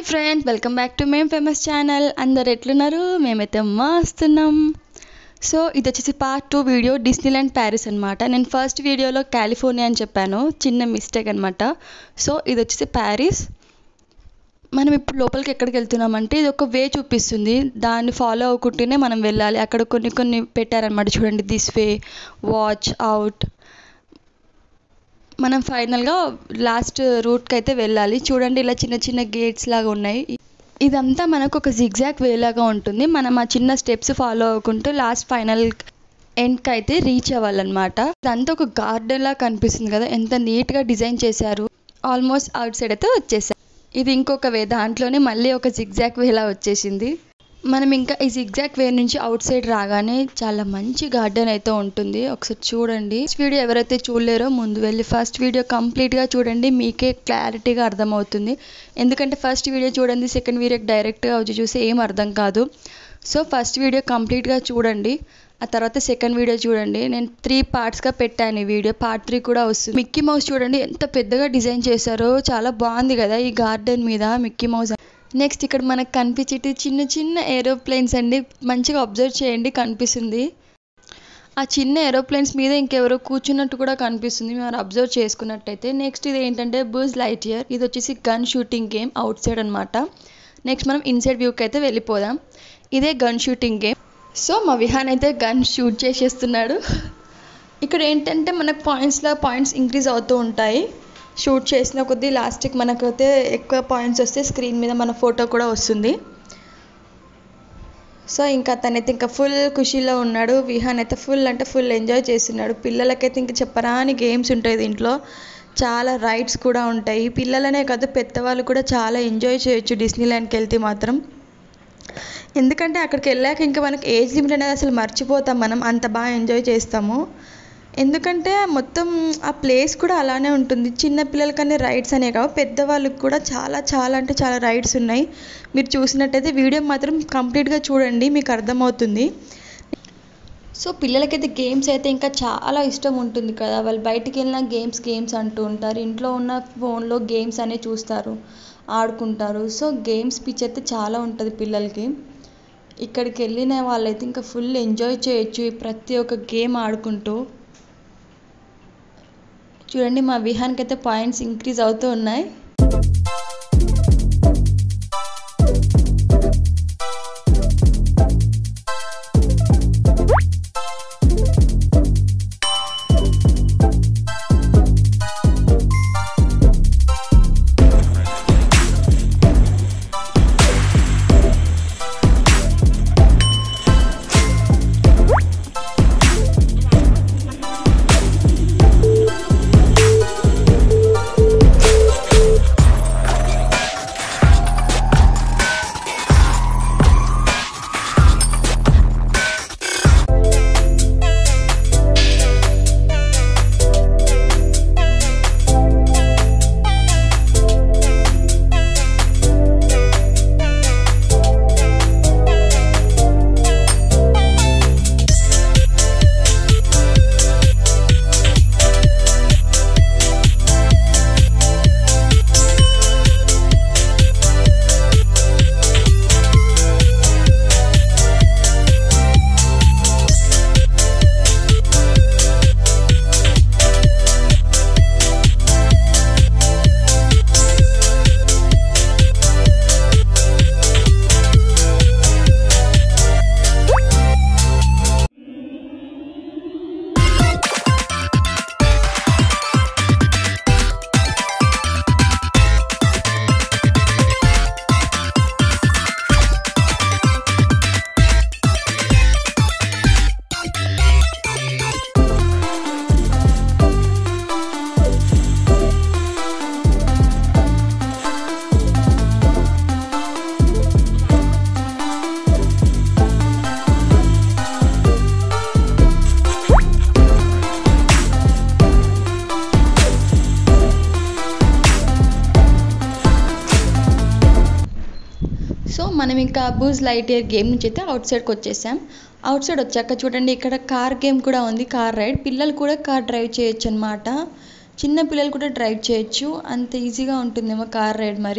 friends welcome back to మేం famous channel అందరు ఎట్లున్నారు మేమైతే మస్తున్నాం సో ఇది వచ్చేసి part two video Disneyland Paris అనమాట నేను ఫస్ట్ వీడియోలో కాలిఫోర్నియా అని చెప్పాను చిన్న మిస్టేక్ అనమాట సో ఇది వచ్చేసి ప్యారిస్ మనం ఇప్పుడు లోపలికి ఎక్కడికి వెళ్తున్నామంటే ఇది ఒక వే చూపిస్తుంది దాన్ని ఫాలో అవ్వకుంటూనే మనం వెళ్ళాలి అక్కడ కొన్ని కొన్ని పెట్టారనమాట చూడండి దిస్ వే వాచ్ అవుట్ మనం ఫైనల్గా లాస్ట్ రూట్కి అయితే వెళ్ళాలి చూడండి ఇలా చిన్న చిన్న గేట్స్ లాగా ఉన్నాయి ఇదంతా మనకు ఒక జిగ్జాక్ వేలాగా ఉంటుంది మనం ఆ చిన్న స్టెప్స్ ఫాలో అవ్వకుంటూ లాస్ట్ ఫైనల్ ఎండ్కి అయితే రీచ్ అవ్వాలన్నమాట ఇదంతా ఒక గార్డెన్ లా కనిపిస్తుంది కదా ఎంత నీట్గా డిజైన్ చేశారు ఆల్మోస్ట్ అవుట్ సైడ్ అయితే వచ్చేసారు ఇది ఇంకొక వే దాంట్లోనే మళ్ళీ ఒక జిగ్జాక్ వేలా వచ్చేసింది మనం ఇంకా ఈ జిగ్జాక్ వే నుంచి అవుట్ సైడ్ రాగానే చాలా మంచి గార్డెన్ అయితే ఉంటుంది ఒకసారి చూడండి ఫస్ట్ వీడియో ఎవరైతే చూడలేరో ముందు వెళ్ళి ఫస్ట్ వీడియో కంప్లీట్గా చూడండి మీకే క్లారిటీగా అర్థమవుతుంది ఎందుకంటే ఫస్ట్ వీడియో చూడండి సెకండ్ వీడియో డైరెక్ట్గా వచ్చి చూసి ఏం అర్థం కాదు సో ఫస్ట్ వీడియో కంప్లీట్గా చూడండి ఆ తర్వాత సెకండ్ వీడియో చూడండి నేను త్రీ పార్ట్స్గా పెట్టాను ఈ వీడియో పార్ట్ త్రీ కూడా వస్తుంది మిక్కీ మౌస్ చూడండి ఎంత పెద్దగా డిజైన్ చేశారో చాలా బాగుంది కదా ఈ గార్డెన్ మీద మిక్కీ మౌస్ నెక్స్ట్ ఇక్కడ మనకు కనిపించేటి చిన్న చిన్న ఏరోప్లేన్స్ అండి మంచిగా అబ్జర్వ్ చేయండి కనిపిస్తుంది ఆ చిన్న ఏరోప్లేన్స్ మీద ఇంకెవరో కూర్చున్నట్టు కూడా కనిపిస్తుంది మీరు అబ్జర్వ్ చేసుకున్నట్టయితే నెక్స్ట్ ఇది ఏంటంటే బూజ్ లైట్ ఇయర్ ఇది వచ్చేసి gun shooting game outside అనమాట నెక్స్ట్ మనం ఇన్సైడ్ వ్యూకి అయితే వెళ్ళిపోదాం ఇదే గన్ షూటింగ్ గేమ్ సో మా విహాన్ అయితే గన్ షూట్ చేసేస్తున్నాడు ఇక్కడ ఏంటంటే మనకు పాయింట్స్లో పాయింట్స్ ఇంక్రీజ్ అవుతూ ఉంటాయి షూట్ చేసిన కొద్దీ లాస్ట్కి మనకైతే ఎక్కువ పాయింట్స్ వస్తే స్క్రీన్ మీద మన ఫోటో కూడా వస్తుంది సో ఇంకా తనైతే ఇంకా ఫుల్ ఖుషీలో ఉన్నాడు విహాన్ అయితే ఫుల్ అంటే ఫుల్ ఎంజాయ్ చేస్తున్నాడు పిల్లలకైతే ఇంకా చెప్పరాని గేమ్స్ ఉంటాయి దీంట్లో చాలా రైడ్స్ కూడా ఉంటాయి పిల్లలనే కాదు పెద్దవాళ్ళు కూడా చాలా ఎంజాయ్ చేయొచ్చు డిస్నీల్యాండ్కి వెళ్తే మాత్రం ఎందుకంటే అక్కడికి వెళ్ళాక ఇంకా మనకి ఏజ్ లిమిట్ అనేది అసలు మర్చిపోతాం మనం అంత బాగా ఎంజాయ్ చేస్తాము ఎందుకంటే మొత్తం ఆ ప్లేస్ కూడా అలానే ఉంటుంది చిన్న పిల్లలకనే రైడ్స్ అనే కావు పెద్దవాళ్ళకి కూడా చాలా చాలా అంటే చాలా రైడ్స్ ఉన్నాయి మీరు చూసినట్టయితే వీడియో మాత్రం కంప్లీట్గా చూడండి మీకు అర్థమవుతుంది సో పిల్లలకైతే గేమ్స్ అయితే ఇంకా చాలా ఇష్టం ఉంటుంది కదా వాళ్ళు బయటికి వెళ్ళిన గేమ్స్ గేమ్స్ అంటూ ఉంటారు ఇంట్లో ఉన్న ఫోన్లో గేమ్స్ అనే చూస్తారు ఆడుకుంటారు సో గేమ్స్ పిచ్ అయితే చాలా ఉంటుంది పిల్లలకి ఇక్కడికి వెళ్ళిన వాళ్ళైతే ఇంకా ఫుల్ ఎంజాయ్ చేయొచ్చు ఈ ప్రతి ఒక్క గేమ్ ఆడుకుంటూ చూడండి మా విహాన్కి అయితే పాయింట్స్ ఇంక్రీజ్ అవుతూ ఉన్నాయి సో మనం ఇంకా బూజ్ లైట్ ఇయర్ గేమ్ నుంచి అయితే అవుట్ సైడ్కి వచ్చేసాం అవుట్ సైడ్ వచ్చాక చూడండి ఇక్కడ కార్ గేమ్ కూడా ఉంది కార్ రైడ్ పిల్లలు కూడా కార్ డ్రైవ్ చేయొచ్చు అనమాట చిన్న పిల్లలు కూడా డ్రైవ్ చేయొచ్చు అంత ఈజీగా ఉంటుందేమో కార్ రైడ్ మరి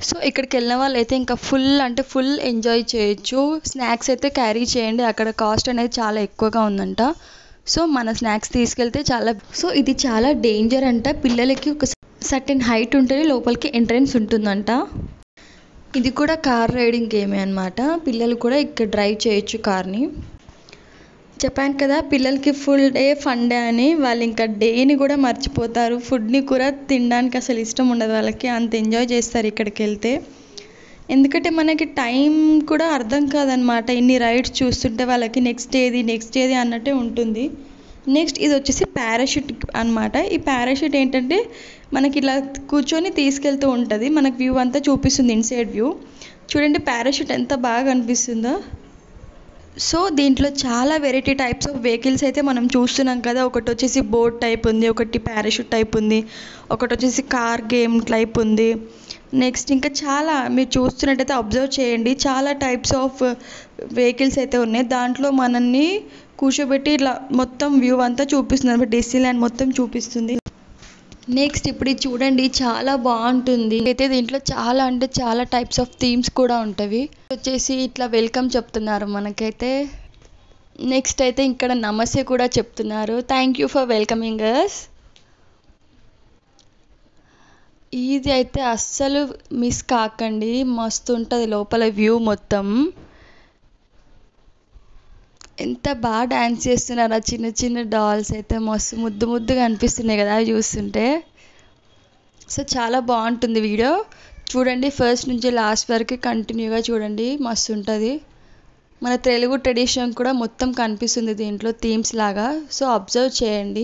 సో ఇక్కడికి వెళ్ళిన వాళ్ళు అయితే ఇంకా ఫుల్ అంటే ఫుల్ ఎంజాయ్ చేయొచ్చు స్నాక్స్ అయితే క్యారీ చేయండి అక్కడ కాస్ట్ అనేది చాలా ఎక్కువగా ఉందంట సో మన స్నాక్స్ తీసుకెళ్తే చాలా సో ఇది చాలా డేంజర్ అంట పిల్లలకి ఒక సర్టెన్ హైట్ ఉంటేనే లోపలికి ఎంట్రన్స్ ఉంటుందంట ఇది కూడా కార్ రైడింగ్ గేమే అనమాట పిల్లలు కూడా ఇక్కడ డ్రైవ్ చేయొచ్చు కార్ని చెప్పాను కదా పిల్లలకి ఫుల్ డే ఫన్ డే అని వాళ్ళు ఇంకా డేని కూడా మర్చిపోతారు ఫుడ్ని కూడా తినడానికి అసలు ఇష్టం ఉండదు వాళ్ళకి అంత ఎంజాయ్ చేస్తారు ఇక్కడికి వెళ్తే ఎందుకంటే మనకి టైం కూడా అర్థం కాదనమాట ఇన్ని రైడ్స్ చూస్తుంటే వాళ్ళకి నెక్స్ట్ ఏది నెక్స్ట్ ఏది అన్నట్టే ఉంటుంది నెక్స్ట్ ఇది వచ్చేసి పారాషూట్ అనమాట ఈ పారాషూట్ ఏంటంటే మనకి ఇలా కూర్చొని తీసుకెళ్తూ ఉంటుంది మనకి వ్యూ అంతా చూపిస్తుంది ఇన్సైడ్ వ్యూ చూడండి పారాషూట్ ఎంత బాగా అనిపిస్తుందో సో దీంట్లో చాలా వెరైటీ టైప్స్ ఆఫ్ వెహికల్స్ అయితే మనం చూస్తున్నాం కదా ఒకటి వచ్చేసి బోట్ టైప్ ఉంది ఒకటి పారాషూట్ టైప్ ఉంది ఒకటి వచ్చేసి కార్ గేమ్ టైప్ ఉంది నెక్స్ట్ ఇంకా చాలా మీరు చూస్తున్నట్టయితే అబ్జర్వ్ చేయండి చాలా టైప్స్ ఆఫ్ వెహికల్స్ అయితే ఉన్నాయి దాంట్లో మనల్ని కూర్చోబెట్టి ఇట్లా మొత్తం వ్యూ అంతా చూపిస్తుంది అనమాట డిస్నీల్యాండ్ మొత్తం చూపిస్తుంది నెక్స్ట్ ఇప్పుడు ఇది చూడండి చాలా బాగుంటుంది అయితే దీంట్లో చాలా అంటే చాలా టైప్స్ ఆఫ్ థీమ్స్ కూడా ఉంటవి వచ్చేసి ఇట్లా వెల్కమ్ చెప్తున్నారు మనకైతే నెక్స్ట్ అయితే ఇక్కడ నమస్తే కూడా చెప్తున్నారు thank you for welcoming us ఇది అయితే అస్సలు మిస్ కాకండి మస్తు ఉంటుంది లోపల వ్యూ మొత్తం ఎంత బాగా డ్యాన్స్ చేస్తున్నారు ఆ చిన్న చిన్న డాల్స్ అయితే మస్తు ముద్దు ముద్దుగా అనిపిస్తున్నాయి కదా అవి చూస్తుంటే సో చాలా బాగుంటుంది వీడియో చూడండి ఫస్ట్ నుంచి లాస్ట్ వరకు కంటిన్యూగా చూడండి మస్తు ఉంటుంది మన తెలుగు ట్రెడిషన్ కూడా మొత్తం కనిపిస్తుంది దీంట్లో థీమ్స్ లాగా సో అబ్జర్వ్ చేయండి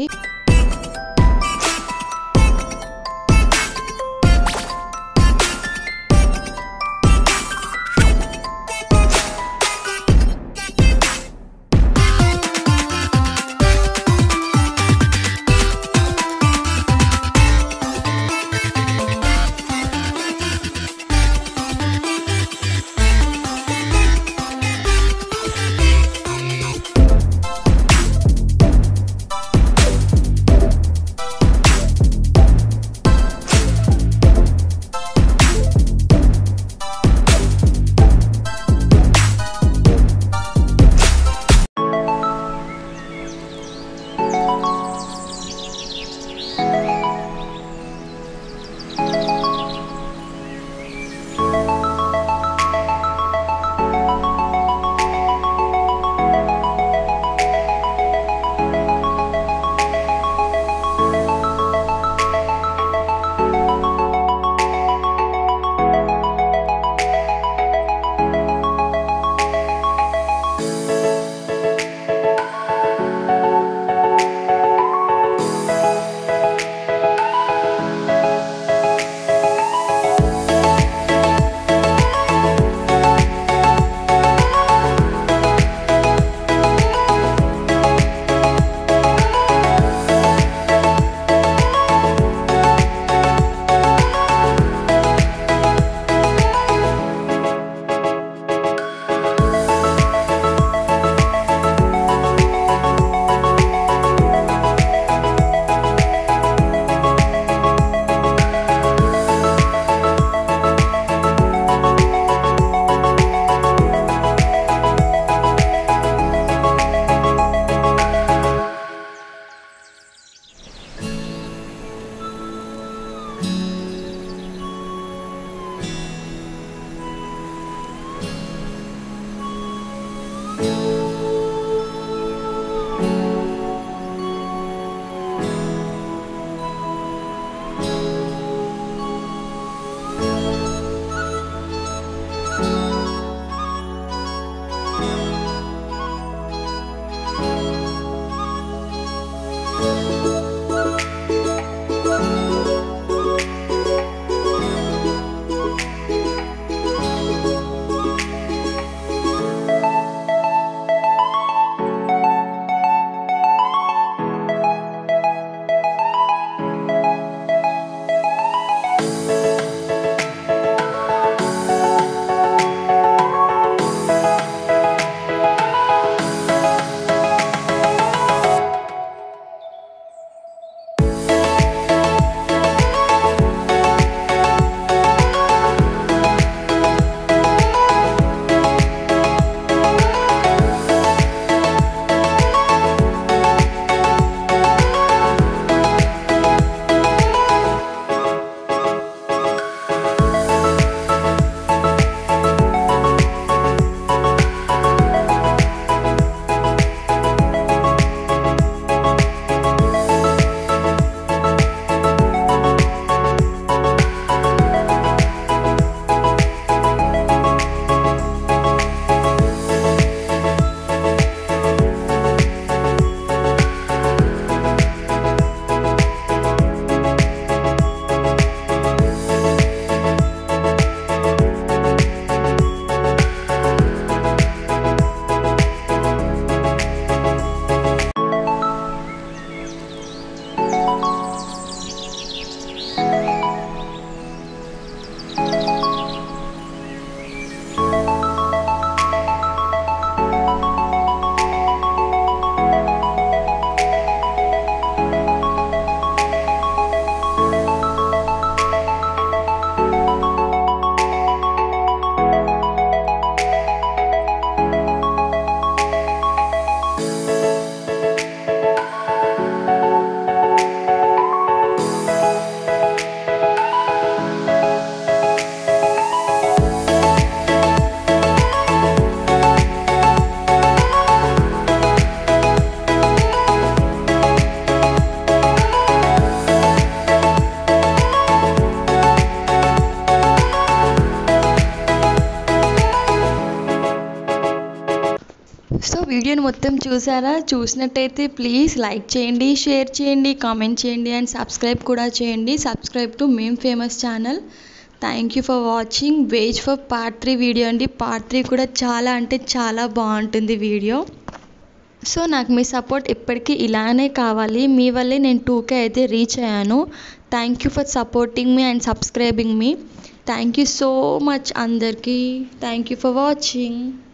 సో వీడియోని మొత్తం చూసారా చూసినట్టయితే ప్లీజ్ లైక్ చేయండి షేర్ చేయండి కామెంట్ చేయండి అండ్ సబ్స్క్రైబ్ కూడా చేయండి సబ్స్క్రైబ్ టు మేమ్ famous channel thank you for watching wait for part three video అండి పార్ట్ త్రీ కూడా చాలా అంటే చాలా బాగుంటుంది వీడియో సో నాకు మీ సపోర్ట్ ఎప్పటికీ ఇలానే కావాలి మీ వల్లే నేను టూకే అయితే రీచ్ అయ్యాను thank you for supporting me and subscribing me thank you so much అందరికీ థ్యాంక్ యూ ఫర్ వాచింగ్